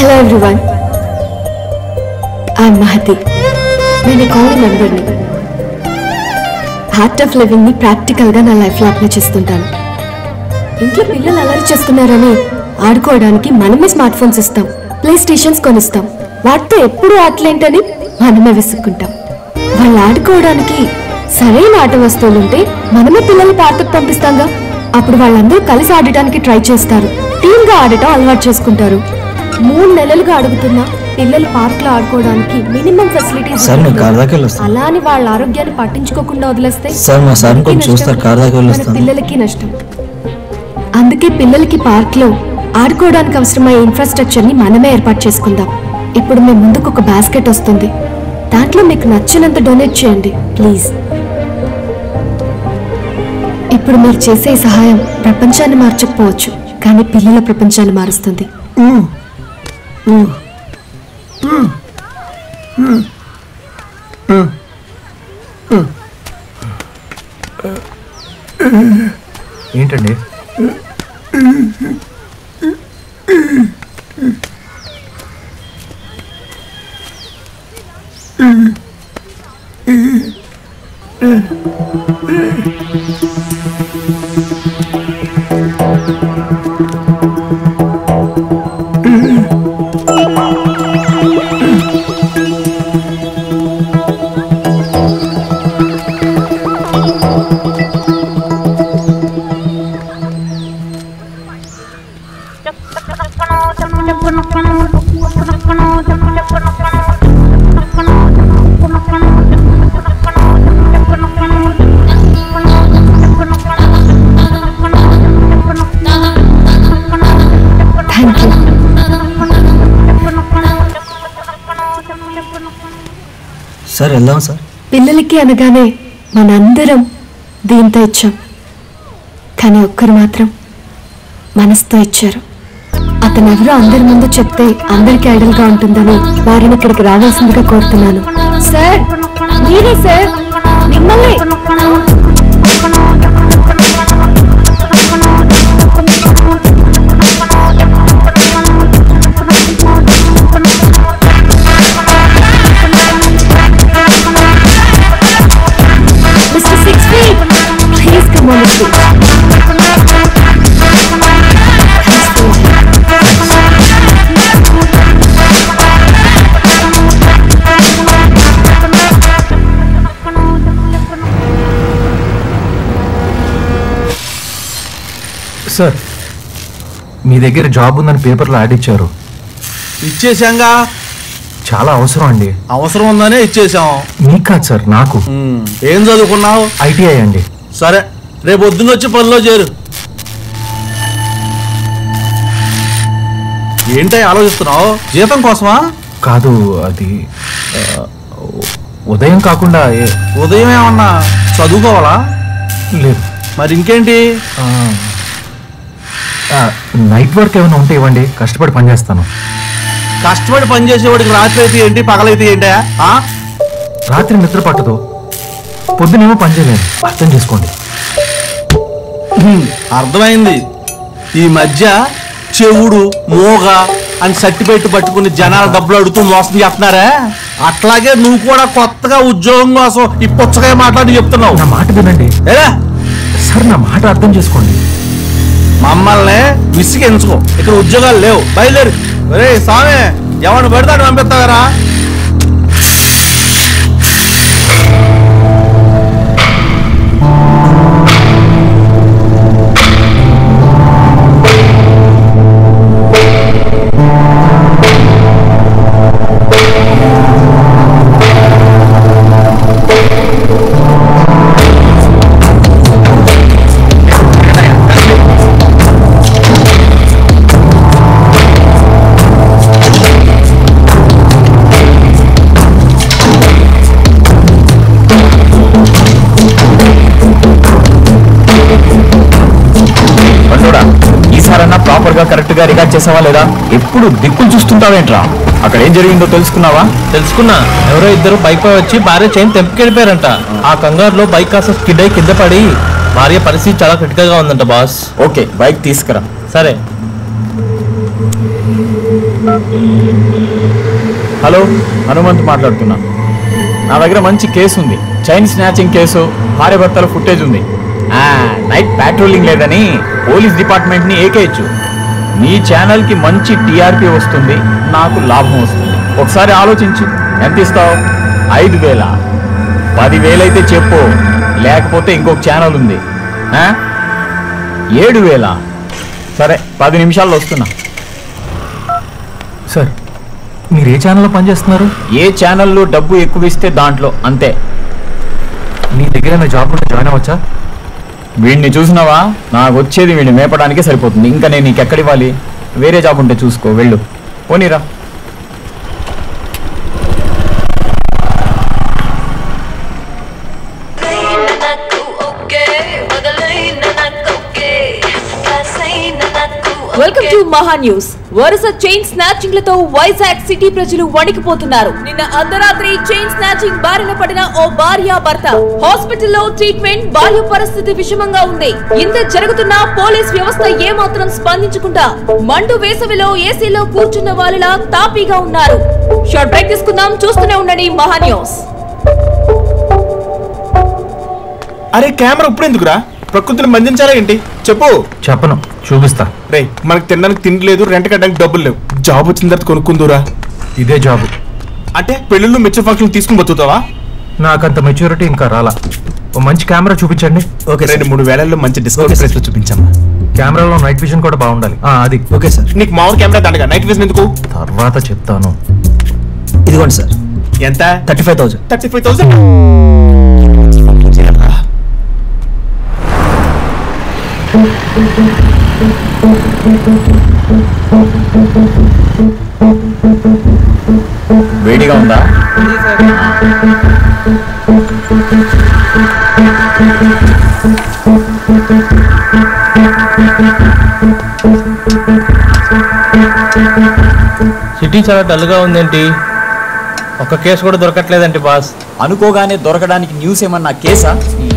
Hello everyone I'm Mahathi నేను ఈ colony మెంబర్ని హార్ట్ ఆఫ్ లివింగ్ ని ప్రాక్టికల్ గా నా లైఫ్ లో అప్లై చేస్తుంటాను ఇంట్లో పిల్లలు అలరి చేస్తున్నారని ఆడుకోవడానికి మనమే స్మార్ట్ ఫోన్స్ ఇస్తాం ప్లే స్టేషన్స్ కొనిస్తాం వాటితో ఎప్పుడు ఆటలేంటని మనమే విసుక్కుంటాం వాళ్ళు ఆడుకోవడానికి సరైన ఆట వస్తువులు ఉంటే మనమే పిల్లలు పార్కుకు పంపిస్తాంగా అప్పుడు వాళ్ళందరూ కలిసి ఆడటానికి ట్రై చేస్తారు టీమ్ గా ఆడటం అలవాటు చేసుకుంటారు మూడు నెలలుగా అడుగుతున్నా పిల్లలు పార్క్ లో ఆడుకోవడానికి మినిమం ఫెసిలిటీస్ సార్, నేను కార్ దాకా వెళ్ళొస్తాను. అలా అని వాళ్ళ ఆరోగ్యాన్ని పట్టించుకోకుండా వదిలేస్తే సార్, మా సార్ని కొంచెం మనకి చూస్తారు, నష్టం, కార్ దాకా మన వెళ్ళొస్తాను. పిల్లలకి నష్టం అందుకే పిల్లలకి పార్క్ లో ఆడుకోవడానికి అవసరమయ్యే ఇన్ఫ్రాస్ట్రక్చర్ ని మనమే ఏర్పాటు చేసుకుందాం ఇప్పుడు మీ ముందుకు ఒక బాస్కెట్ వస్తుంది దాంట్లో మీకు నచ్చినంత డొనేట్ చేయండి ప్లీజ్ ఇప్పుడు మీరు చేసే ఈ సహాయం ప్రపంచాన్ని మార్చకపోవచ్చు కానీ పిల్లల ప్రపంచాన్ని మారుస్తుంది ఏంటండి థ్యాంక్ యూ సార్ వెళ్దాం సార్ పిల్లలకి అనగానే మనందరం దీంతో ఇచ్చాం కానీ ఒక్కరు మాత్రం మనసుతో ఇచ్చారు అతను ఎవరో అందరి ముందు చెప్తే అందరికి ఐడల్ గా ఉంటుందని వారిని ఇక్కడికి రావాల్సిందిగా కోరుతున్నాను సార్ మీరే సార్ మిమ్మల్ని mister six feet please come on the sir మీ దగ్గర జాబ్ ఉందని పేపర్లో యాడ్ ఇచ్చారు ఇచ్చేసాంగా చాలా అవసరం అండి అవసరం ఉందనే ఇచ్చేసాం మీకు కాదు సార్ నాకు ఉమ్, ఏం చదువుకున్నావు ఐటీఐ అండి సరే రేపు పొద్దున్న వచ్చి పనిలో చేరు ఏంటై ఆలోచిస్తున్నావు జీతం కోసమా కాదు అది ఆ, ఉదయం కాకుండా ఏ- ఉదయం ఏమన్నా చదువుకోవాలా లేదు మరి ఇంకేంటి ఆ, ఆ, నైట్ వర్క్ ఏమైనా ఉంటే ఇవ్వండి కష్టపడి పనిచేస్తాను కష్టపడి పని చేసేవాడికి రాత్రి అయితే ఏంటి పగలైతే ఏంటా ఆ? రాత్రి నిద్ర పట్టదు పొద్దునేమో పని చేయలేను అర్థం చేసుకోండి హ్మ్, అర్థమైంది ఈ మధ్య చెవుడు మోగ అని సర్టిఫికెట్ పట్టుకుని జనాల డబ్బులు అడుగుతూ మోసం చేస్తున్నారా అట్లాగే నువ్వు కూడా కొత్తగా ఉద్యోగం కోసం ఈ పుచ్చకాయ మాట్లాడి చెప్తున్నావు నా మాట వినండి ఏరా సార్ నా మాట అర్థం చేసుకోండి మమ్మల్ని విసిగించుకో ఇక్కడ ఉద్యోగాలు లేవు బయలుదేరు రే స్వామి ఎవరిని పెడతాడు పంపిస్తావరా పండుడా ఈసారన్నా ప్రాపర్ గా కరెక్ట్ గా రికార్డ్ చేసావా లేదా ఎప్పుడు దిక్కులు చూస్తుంటావేంట్రా అక్కడ ఏం జరిగిందో తెలుసుకున్నావా తెలుసుకున్నా ఎవరో ఇద్దరు బైక్ పై వచ్చి భార్య చైన్ తెంపుకెళ్ళిపోయారంట ఆ కంగారులో బైక్ కాస్త స్కిడ్ అయి కింద పడి భార్య పరిస్థితి చాలా క్రిటికల్ గా ఉందంట బాస్ ఓకే బైక్ తీసుకురా సరే హలో హనుమంత్ మాట్లాడుతున్నా నా దగ్గర మంచి కేసు ఉంది చైన్ స్నాచింగ్ కేసు భార్యభర్తల ఫుటేజ్ ఉంది ఆ, నైట్ ప్యాట్రోలింగ్ లేదని పోలీస్ డిపార్ట్మెంట్ని ఏకేయచ్చు నీ ఛానల్కి మంచి టీఆర్పీ వస్తుంది నాకు లాభం వస్తుంది ఒకసారి ఆలోచించు ఎంత ఇస్తావు ఐదు వేల పదివేలైతే చెప్పు లేకపోతే ఇంకొక ఛానల్ ఉంది ఆ? ఏడు వేల సరే పది నిమిషాల్లో వస్తున్నా సార్ మీరు ఏ ఛానల్లో పనిచేస్తున్నారు ఏ ఛానల్లో డబ్బు ఎక్కువ ఇస్తే దాంట్లో అంతే మీ దగ్గర ఏమైనా జాబ్ ఉంటే జాయిన్ అవ్వచ్చా వీడిని చూసినావా నాకు వచ్చేది వీడిని మేపడానికే సరిపోతుంది ఇంకా నేను నీకు ఎక్కడివ్వాలి వేరే జాబ్ ఉంటే చూసుకో వెళ్ళు పోనీరా వెల్కమ్ టు మహా న్యూస్ వరుస చైన్ స్నాచింగ్ లతో వైజాగ్ సిటీ ప్రజలు వణికిపోతున్నారు నిన్న అర్ధరాత్రి చైన్ స్నాచింగ్ బారిన పడిన ఓ భార్య భర్త హాస్పిటల్లో ట్రీట్మెంట్ భార్య పరిస్థితి విషమంగా ఉంది ఇంత జరుగుతున్నా పోలీస్ వ్యవస్థ ఏమాత్రం స్పందించకుండా మండు వేసవిలో ఏసీలో కూర్చున్న వాళ్ళలా తాపీగా ఉన్నారు షార్ట్ బ్రేక్ తీసుకుందాం చూస్తూనే ఉండండి మహా న్యూస్ అరే కెమెరా ఇప్పుడు ఎందుకురా ప్రకృతిని బంధించాలా ఏంటి చెప్పు చెప్పను చూపిస్తా రే మనకు తినడానికి తిండి లేదు రెంట్ కట్టడానికి డబ్బులు లేవు జాబ్ వచ్చిన తర్వాత కొనుక్కుందురా ఇదే జాబ్ అంటే పెళ్ళిళ్ళు మెచ్చర్ ఫంక్షన్ తీసుకుని బతుకుతావా నాకంత మెచ్యూరిటీ ఇంకా రాలా ఓ మంచి కెమెరా చూపించండి ఓకే సార్ రెండు మూడు వేలల్లో మంచి డిస్కౌంట్ ఓకే, ప్రైస్ లో చూపించమ్మా కెమెరాలో నైట్ విజన్ కూడా బాగుండాలి ఆ, అది ఓకే సార్ నీకు మామూలు కెమెరా దండగా నైట్ విజన్ ఎందుకు తర్వాత చెప్తాను ఇదిగోండి సార్ ఎంత thirty five thousand thirty five thousand వేడిగా ఉందా సిటీ చాలా డల్ గా ఉందేంటి ఒక కేసు కూడా దొరకట్లేదండి బాస్ అనుకోగానే దొరకడానికి న్యూస్ ఏమన్నా కేసా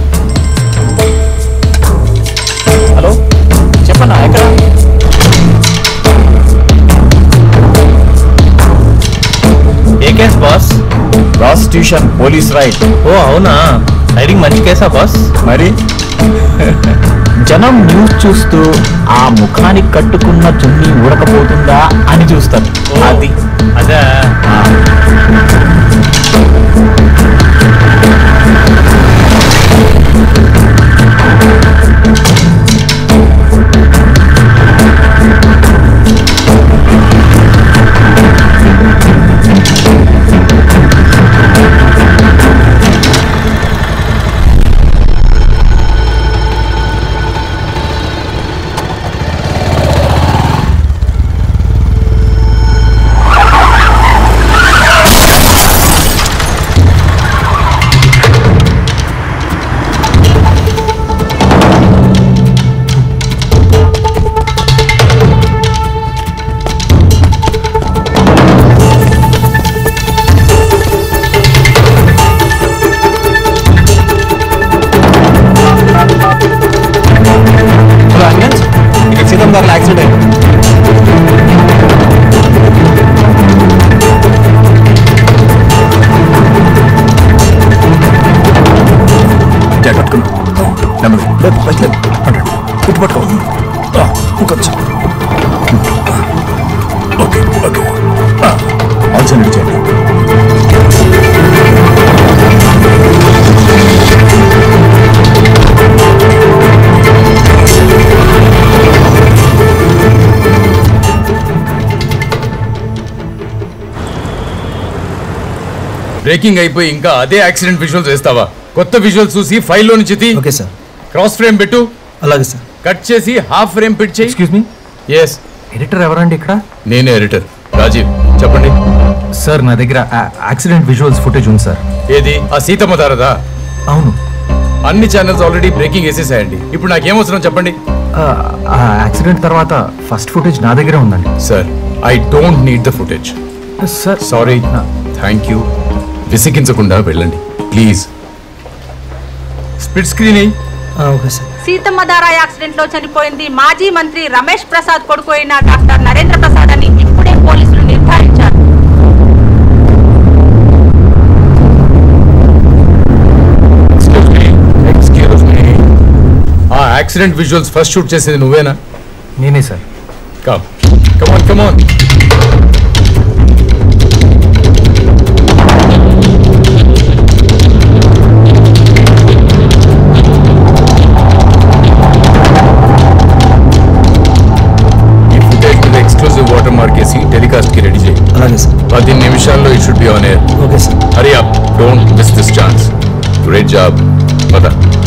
హలో చెప్పన్నా ఎక్కడ ఏ case boss prostitution police right ఓ అవునా రైడింగ్ మంచి కేసా బాస్ మరి జనం న్యూస్ చూస్తూ ఆ ముఖానికి కట్టుకున్న చున్నీ ఊడకపోతుందా అని చూస్తారు అది అదే ఆ. ఇక్కడ సీతం గారు యాక్సిడెంట్ అయింది ఇటు పట్టుకో ఆ, ఇంకొంచెం ఓకే ఓకే ఆల్సన్ చేయండి బ్రేకింగ్ అయిపోయి ఇంకా అదే యాక్సిడెంట్ విజువల్స్ వేస్తావా కొత్త విజువల్స్ చూసి ఫైల్లో నుంచి తీ ఓకే సార్ క్రాస్ ఫ్రేమ్ పెట్టు అలాగే సార్ కట్ చేసి హాఫ్ ఫ్రేమ్ పెట్టి చేయి ఎక్స్క్యూజ్ మీ ఎస్ ఎడిటర్ ఎవరండి ఇక్కడ నేనే ఎడిటర్ రాజీవ్ చెప్పండి సార్ నా దగ్గర యాక్సిడెంట్ విజువల్స్ ఫుటేజ్ ఉంది సార్ ఏది ఆ సీతమ్మ దారదా అవును అన్ని ఛానల్స్ ఆల్రెడీ బ్రేకింగ్ వేసేసాయండి ఇప్పుడు నాకేమవసరం చెప్పండి ఆ, ఆ యాక్సిడెంట్ తర్వాత ఫస్ట్ ఫుటేజ్ నా దగ్గరే ఉందండి sir I don't need the footage sir sorry thank you విసిగించకుండా వెళ్ళండి ప్లీజ్ స్ప్లిట్ స్క్రీన్ అయ్యి okay sir Seethamma Dhara accident లో చనిపోయింది మాజీ మంత్రి రమేష్ ప్రసాద్ కొడుకు అయిన doctor Narendra Prasad accident visuals first shoot చేసేది నువ్వేనా నేనే సార్ కమ్ కమాన్ కమాన్ ఈ ఫుటేజ్ మీద ఎక్స్క్లూజివ్ వాటర్ మార్క్ వేసి టెలికాస్ట్ కి రెడీ చేయి అలాగే సార్ పది నిమిషాల్లో it should be on air okay sir Hari up don't miss this chance great job పద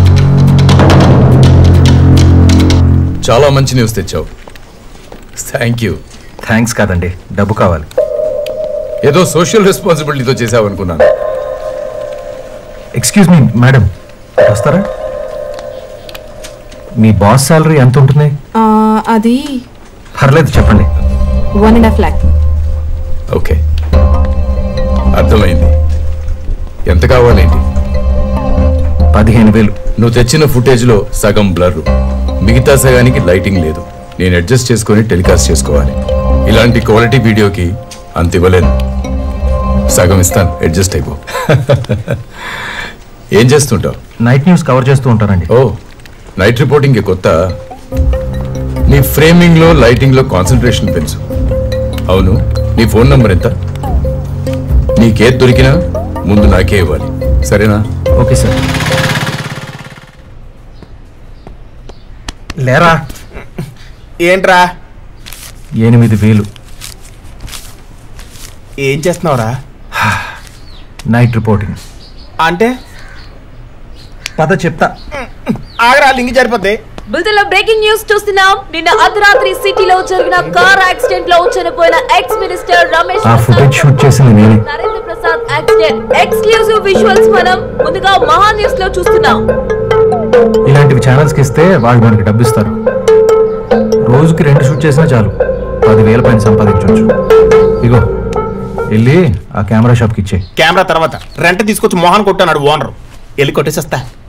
చాలా మంచి న్యూస్ తెచ్చావు థ్యాంక్ యూ థ్యాంక్స్ కాదండి డబ్బు కావాలి ఏదో సోషల్ రెస్పాన్సిబిలిటీతో చేసావు అనుకున్నాను ఎక్స్క్యూజ్ మీ మేడం వస్తారా మీ బాస్ శాలరీ ఎంత ఉంటుంది అది పర్లేదు చెప్పండి one and half lakh okay అర్థమైంది ఎంత కావాలేంటి పదిహేను వేలు నువ్వు తెచ్చిన ఫుటేజ్లో సగం బ్లర్ మిగతా సగానికి లైటింగ్ లేదు నేను అడ్జస్ట్ చేసుకొని టెలికాస్ట్ చేసుకోవాలి ఇలాంటి క్వాలిటీ వీడియోకి అంత ఇవ్వలేను సగం ఇస్తాను అడ్జస్ట్ అయిపో ఏం చేస్తుంటావు నైట్ న్యూస్ కవర్ చేస్తూ ఉంటానండి ఓ నైట్ రిపోర్టింగ్ కొత్త నీ ఫ్రేమింగ్లో లైటింగ్లో కాన్సన్ట్రేషన్ పెంచు అవును నీ ఫోన్ నంబర్ ఎంత నీకేది దొరికినా ముందు నాకే ఇవ్వాలి సరేనా ఓకే సార్ లేరా ఏంట్రా ఎనిమిది వేలు ఏం చేస్తున్నావురా నైట్ రిపోర్టింగ్ అంటే పద చెప్తా ఆగరా లింగి సరిపోద్ది బుల్తెన్ లో బ్రేకింగ్ న్యూస్ చూస్తున్నాం నిన్న అర్ధరాత్రి సిటీలో జరిగిన కార్ యాక్సిడెంట్ లో చనిపోయిన ఎక్స్ మినిస్టర్ రమేష్ ఆ ఫుటేజ్ షూట్ చేసింది నేనే Narendra Prasad accident exclusive visuals మనం ముందుగా మహా న్యూస్ లో చూస్తున్నాం ఇలాంటివి ఛానల్స్కి ఇస్తే వాళ్ళు మనకి డబ్బు ఇస్తారు రోజుకి రెండు షూట్ చేసినా చాలు పదివేల పైన సంపాదించవచ్చు ఇగో వెళ్ళి ఆ కెమెరా షాప్కి ఇచ్చే కెమెరా తర్వాత రెంట్ తీసుకొచ్చి మోహన్ కొట్టాడు ఓనర్ వెళ్ళి కొట్టేసేస్తా